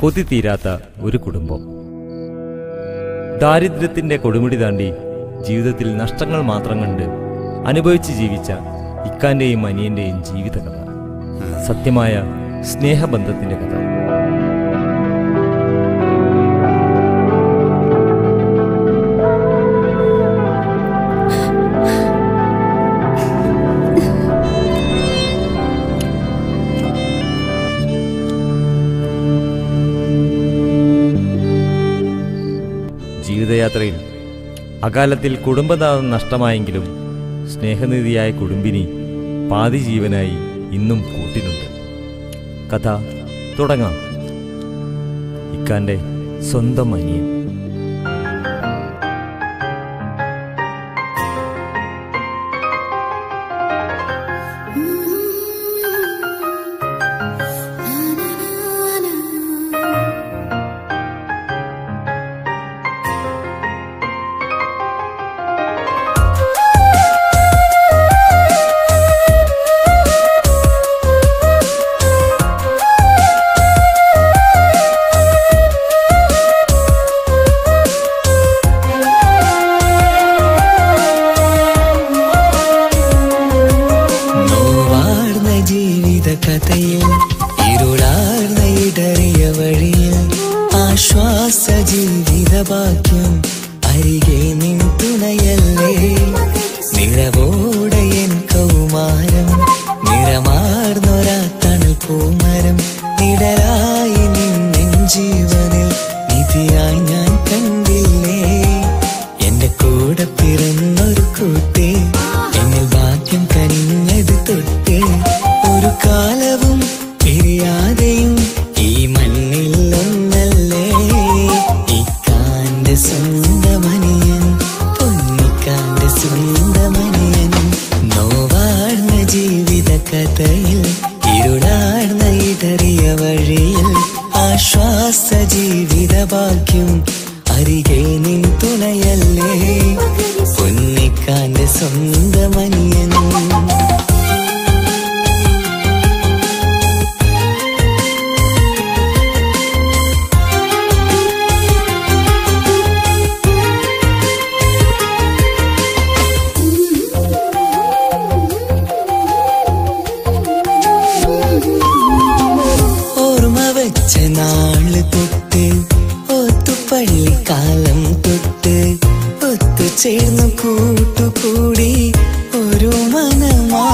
കൊതി തീരാത്ത ഒരു കുടുംബം ദാരിദ്ര്യത്തിന്റെ കൊടുമുടി താണ്ടി ജീവിതത്തിൽ നഷ്ടങ്ങൾ മാത്രം കണ്ട് അനുഭവിച്ച് ജീവിച്ച ഇക്കാന്റെയും അനിയന്റെയും ജീവിതകഥ സത്യമായ സ്നേഹബന്ധത്തിന്റെ കഥ ജീവിതയാത്രയിൽ അകാലത്തിൽ കുടുംബനാഥം നഷ്ടമായെങ്കിലും സ്നേഹനിധിയായ കുടുംബിനി പാതി ജീവനായി ഇന്നും കൂട്ടിനുണ്ട് കഥ തുടങ്ങാം ഇക്കാന്റെ സ്വന്തം അനിയൻ നോവാർന്ന ജീവിത കഥയിൽ ഇരുളാർന്ന ഇടറിയ വഴിയിൽ ആശ്വാസ ജീവിത ഭാഗ്യം അരികെ നിൻ തുണയല്ലേ നിറവോടെ എൻ കൗമാരം നിറമാർന്നൊരാ തണൽ പൂമരം നിഴലായി നിന്നെൻ ജീവനിൽ നിധിയായി ഞാൻ കണ്ടില്ലേ എന്റെ കൂടെ പിറന്നൊരു കൂട്ടേ എന്നിൽ ഭാഗ്യം കനിഞ്ഞത് തൊട്ട് ഒരു കാലവും പിരിയാതെയും ഈ മണ്ണിൽ ഒന്നല്ലേ ഇക്കാന്റെ സ്വന്തമനിയൻ പൊന്നിക്കാന്റെ സ്വന്തമനിയൻ നോവാഴ്ന്ന ജീവിത കഥയിൽ ഇരുളാർന്ന ഇടറിയ വഴിയിൽ ആശ്വാസ ജീവിത ഭാഗ്യം അരികെ നിൻ തുണയല്ലേ പൊന്നിക്കാന്റെ സ്വന്തമനിയൻ ഓർമ്മ വെച്ച നാള് തൊട്ട് ഒത്തുപള്ളിക്കാലം തൊട്ട് ഒത്തുചേർന്നു കൂട്ടുകൂടി ഒരു മനമാ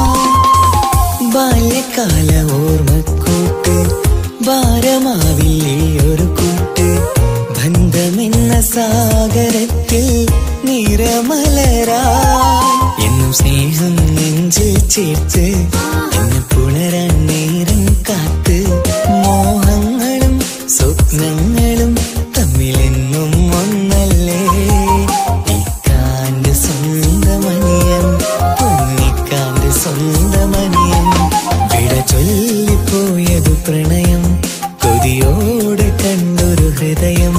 ബാല്യകാല ഓർമ്മക്കൂട്ട് ഭാരമാവില്ലേ ഒരു കൂട്ട് ബന്ധമെന്ന സാഗരത്തിൽ നിറമലരാ എന്നും സ്നേഹം നെഞ്ചിൽ ചേർത്ത് എന്നെ പുണരാൻ നേരം കാത്ത് മോഹങ്ങളും സ്വപ്നങ്ങളും തമ്മിലെന്നും ഒന്നല്ലേ ഇക്കാന്റെ സ്വന്തമനിയൻ പൊന്നിക്കാന്റെ സ്വന്തമനിയൻ വിട ചൊല്ലിപ്പോയതു പ്രണയം കൊതിയോടെ കണ്ടൊരു ഹൃദയം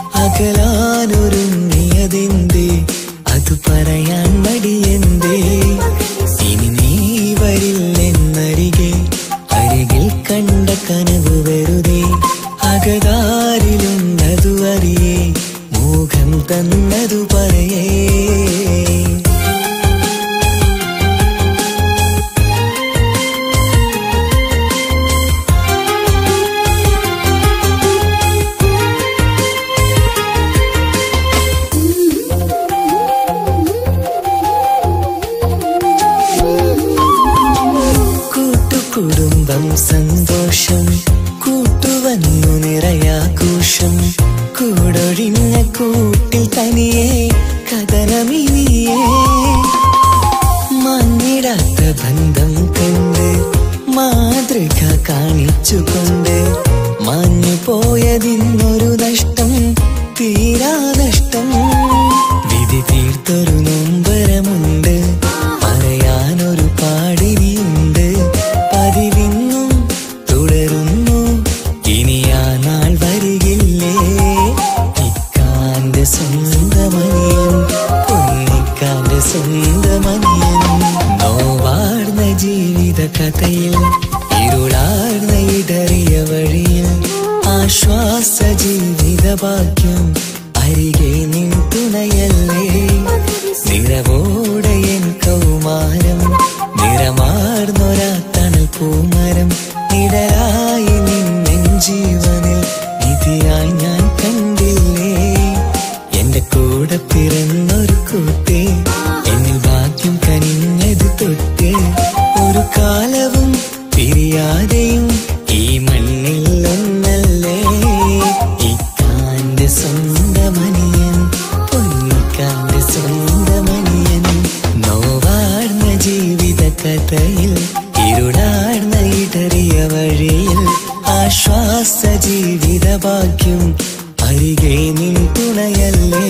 അകലാനൊരുങ്ങിയതെന്തേ അത് പറയാൻ മടിയെന്തേ ഇനി നീ വരില്ലെന്നരികെ അരികിൽ കണ്ട കനവ് വെറുതെ അകതാരിലുണ്ടതു അറിയേ മോഹം തന്നതു പറയേ കൂട്ടുകുടുംബം സന്തോഷം കൂട്ടുവന്നു നിറയാഘോഷം കൂടൊഴിഞ്ഞ കൂട്ടിൽ തനിയെ കഥനമിനിയേ മങ്ങിടാത്ത ബന്ധം കണ്ട് മാതൃക കാണിച്ചുകൊണ്ട് മാഞ്ഞു പോയതിന്നൊരു നഷ്ടം തീരാ നഷ്ടം വിധി തീർത്തൊരു നൊമ്പരമുണ്ട് പറയാനൊരു പാടിനിയുണ്ട് പതിവിന്നും തുടരുന്നു ഇനി ആ നാൾ വരികില്ലേ ഇക്കാന്റെ സ്വന്തമനിയൻ പൊന്നിക്കാന്റെ സ്വന്തമനിയൻ നോവാർന്ന ജീവിത കഥയിൽ ഇരുളാർന്ന ഇടറിയ വഴിയിൽ ആശ്വാസ ജീവിത ഭാഗ്യം അരികെ നിൻ തുണയല്ലേ നിറവോടെ എൻ കൗമാരം നിറമാർന്നൊരാ തണൽ പൂമരം നിഴലായി നിന്നെൻ ജീവനിൽ നിധിയായി ഞാൻ കണ്ടില്ലേ എന്റെ കൂടെ പിറന്നൊരു കൂട്ടേ എന്നിൽ ഭാഗ്യം കനിഞ്ഞത് തൊട്ട് ഒരു കാലവും പിരിയാതെയും ഈ മണ്ണിൽ ഒന്നല്ലേ ഇക്കാന്റെ സ്വന്തമനിയൻ പൊന്നിക്കാന്റെ സ്വന്തമനിയൻ നോവാർന്ന ജീവിത കഥയിൽ ഇരുടാർന്ന ഇടറിയ വഴിയിൽ ആശ്വാസ ജീവിത ഭാഗ്യം അരികെ നിൻ തുണയല്ലേ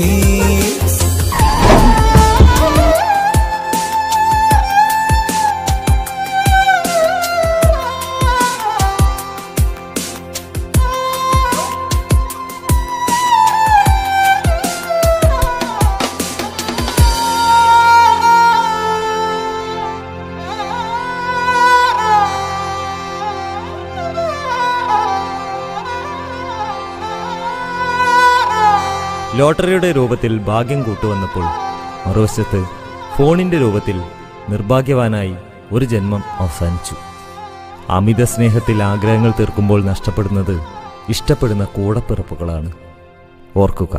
ലോട്ടറിയുടെ രൂപത്തിൽ ഭാഗ്യം കൂട്ടുവന്നപ്പോൾ മറുവശത്ത് ഫോണിന്റെ രൂപത്തിൽ നിർഭാഗ്യവാനായി ഒരു ജന്മം അവസാനിച്ചു അമിത സ്നേഹത്തിൽ ആഗ്രഹങ്ങൾ തീർക്കുമ്പോൾ നഷ്ടപ്പെടുന്നത് ഇഷ്ടപ്പെടുന്ന കൂടപ്പിറപ്പുകളാണ് ഓർക്കുക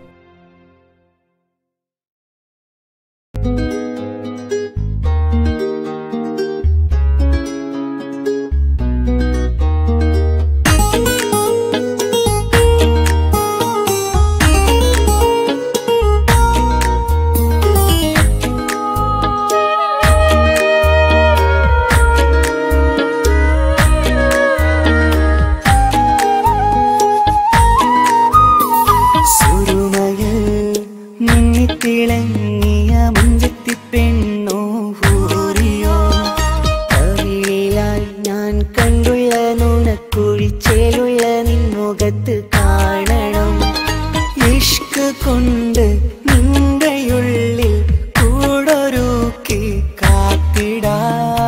സുരുമയിൽ മിന്നിത്തിളങ്ങിയ മുഞ്ചത്തി പെണ്ണോ ഹൂറിയോ കവിളിലായി ഞാൻ കണ്ടുള്ള നുണക്കുഴിച്ചേലുള്ള നിൻമുഖത്ത് കാണണം ഇഷ്ക് കൊണ്ട് നിന്റെയുള്ളിൽ കൂടൊരുക്കി കാത്തിടാ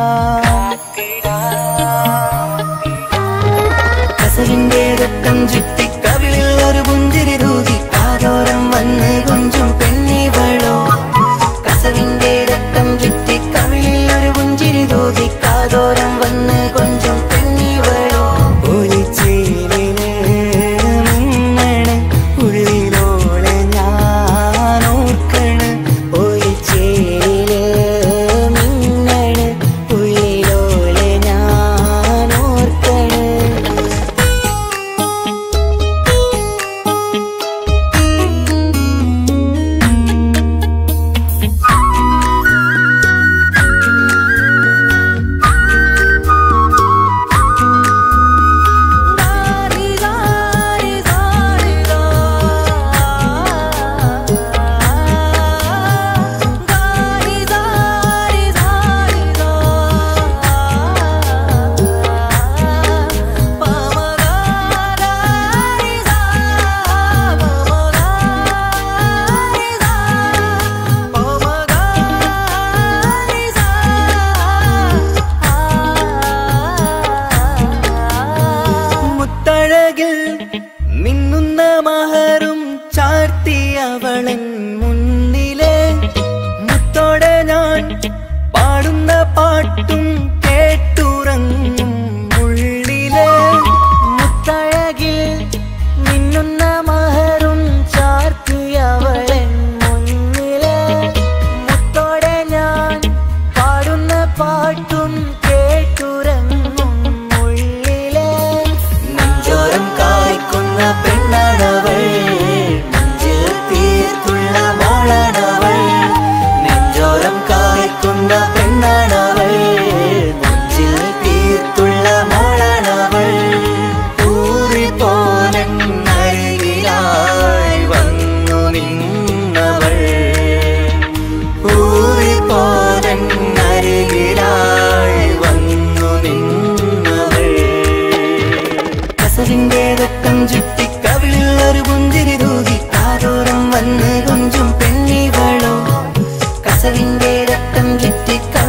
കസവിന്റെ രക്തം ചുറ്റി കവിളിൽ ഒരു പുഞ്ചിരി തൂകി കാതോരം വന്ന് കൊഞ്ചും പെണ്ണിവളോ കസവിന്റെ രക്തം ചുറ്റി കവിളിൽ ഒരു പുഞ്ചിരി തൂകി കാതോരം വന്ന് കൊഞ്ചും പെണ്ണിവളോ ഒലിച്ചേരിന് മിന്നണ് ഉള്ളിലോളെ ഞാൻ ഓർക്കണ് ഒലിച്ചേരില് മിന്നണ് ഉള്ളിലോളെ ഞാൻ ഓർക്കണ് മുത്തഴകിൽ മിന്നുന്ന മഹറും ചാർത്തി അവളൻ മുന്നിലെ മുത്തോടെ ഞാൻ പാടുന്ന പാട്ടും കേട്ടുറങ്ങും ഉള്ളിലെ മുത്തഴകിൽ മിന്നുന്ന മഹറും ചാർത്തി അവളൻ മുന്നിലെ മുത്തോടെ ഞാൻ പാടുന്ന പാട്ടും കേട്ടുറങ്ങും ഉള്ളിലെ നെഞ്ചോരം കായ്ക്കുന്ന പെണ്ണാണവൾ നെഞ്ചിൽ തീർത്തുള്ള മോളാണവൾ നെഞ്ചോരം കായ്ക്കുന്ന പെണ്ണാണവൾ നെഞ്ചിൽ തീർത്തുള്ള മോളാണവൾ ഊറി പോലരികിലായി വന്നു നിന്നവൾ ഊറി പോലരികിലായി വന്നു നിന്നവൾ കസവിന്റെ രക്തം ചുറ്റി കവിളിൽ ഒരു പുഞ്ചിരി തൂകി കാതോരം വന്ന് കൊഞ്ചും പെണ്ണിവളോ കസവിന്റെ രക്തം ചുറ്റി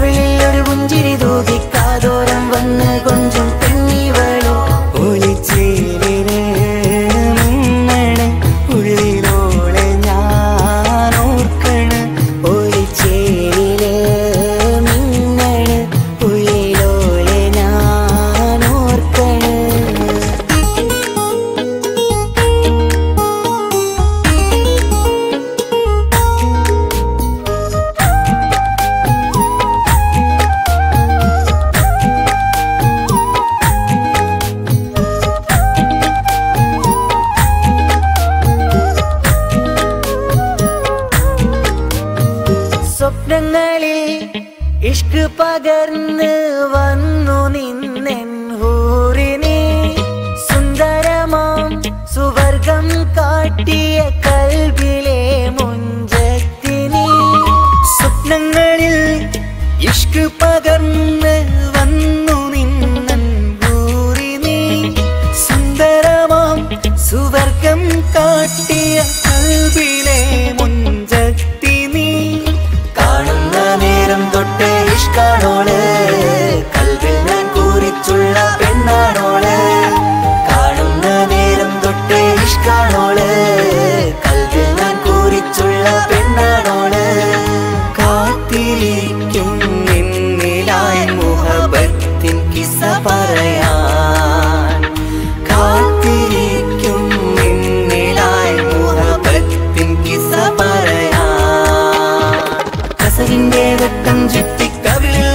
സ്വപ്നങ്ങളിൽ ഇഷ്ക് പകർന്ന് വന്നു നിന്നെൻ ഹൂറിനെ സുന്ദരമാം സുവർഗം കാട്ടിയ കൽബിലെ മുഞ്ചത്തിനി സ്വപ്നങ്ങളിൽ ഇഷ്ക് പകർന്ന് വന്നു നിന്നൻ ഹൂറിനെ സുന്ദരമാം സുവർഗം കാട്ടിയ കൽബിലെ മുഞ്ചത്തി നീ കാണുന്ന നേരം തൊട്ട് ഇഷ്കാണോള് കൽവിൽ ഞാൻ കുറിച്ചുള്ള പെണ്ണാണോള് കാണുന്ന നേരം തൊട്ട് ഇഷ്കാണോള് കൽവിൽ ഞാൻ കുറിച്ചുള്ള പെണ്ണാണോള് കാത്തിരിക്കും നിന്നിലായി മുഹബത്തിൻ കിസ പറയാൻ കാത്തിരിക്കും നിന്നിലായി മുഹബത്തിൻ കിസ പറയാൻ കസവിന്റെ വെട്ടം ചുറ്റി കവിളിൽ